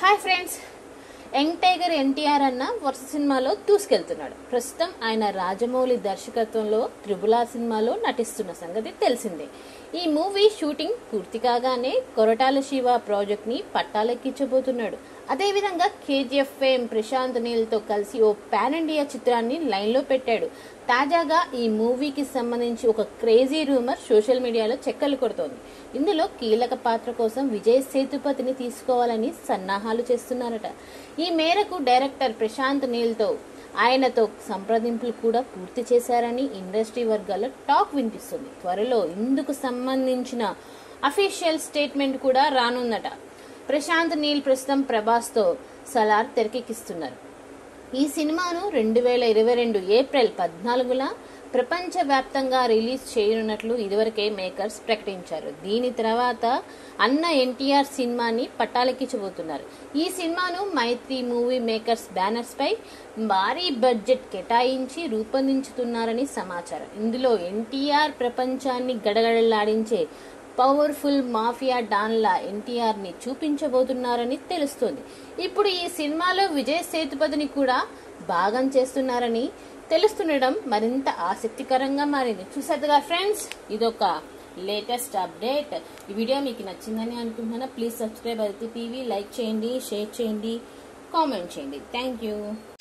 hi friends young tiger NTR అన్న వరుస సినిమాలో దూసుకెళ్తున్నాడు ప్రస్తుతం ఆయన రాజమౌళి దర్శకత్వంలో త్రిబుల సినిమాలో నటిస్తున్న సంగతి తెలిసిందే ఈ మూవీ షూటింగ్ పూర్తి కాగానే కొరటాల శివ ప్రాజెక్ట్ ని పట్టాలెక్కించబోతున్నాడు అదేవిధంగా కేజీఎఫ్ ఫేమ్ ప్రశాంత్ నీల్తో కలిసి ఓ పాన్ ఇండియా చిత్రాన్ని లైన్లో పెట్టాడు తాజాగా ఈ మూవీకి సంబంధించి ఒక క్రేజీ రూమర్ సోషల్ మీడియాలో చెక్కలు కొడుతోంది ఇందులో కీలక పాత్ర కోసం విజయ్ సేతుపతిని తీసుకోవాలని సన్నాహాలు చేస్తున్నారట ఈ మేరకు డైరెక్టర్ ప్రశాంత్ నీల్తో ఆయనతో సంప్రదింపులు కూడా పూర్తి చేశారని ఇండస్ట్రీ వర్గాల్లో టాక్ వినిపిస్తుంది త్వరలో ఇందుకు సంబంధించిన అఫీషియల్ స్టేట్మెంట్ కూడా రానుందట ప్రశాంత్ నీల్ ప్రస్తుతం ప్రభాస్తో సలార్ తెరకెక్కిస్తున్నారు ఈ సినిమాను రెండు వేల ఇరవై రెండు ఏప్రిల్ పద్నాలుగున ప్రపంచవ్యాప్తంగా రిలీజ్ చేయనున్నట్లు ఇదివరకే మేకర్స్ ప్రకటించారు దీని తర్వాత అన్న ఎన్టీఆర్ సినిమాని పట్టాలెక్కించబోతున్నారు ఈ సినిమాను మైత్రి మూవీ మేకర్స్ బ్యానర్స్ పై భారీ బడ్జెట్ కేటాయించి రూపొందించుతున్నారని సమాచారం ఇందులో ఎన్టీఆర్ ప్రపంచాన్ని గడగడలాడించే పవర్ఫుల్ మాఫియా డాన్లా ఎన్టీఆర్ ని చూపించబోతున్నారని తెలుస్తోంది ఇప్పుడు ఈ సినిమాలో విజయ్ సేతుపతిని కూడా భాగం చేస్తున్నారని తెలుస్తుండడం మరింత ఆసక్తికరంగా మారింది చూసేదిగా ఫ్రెండ్స్ ఇదొక లేటెస్ట్ అప్డేట్ ఈ వీడియో మీకు నచ్చిందని అనుకుంటున్నాను ప్లీజ్ సబ్స్క్రైబ్ అయితే టీవీ లైక్ చేయండి షేర్ చేయండి కామెంట్ చేయండి థ్యాంక్ యూ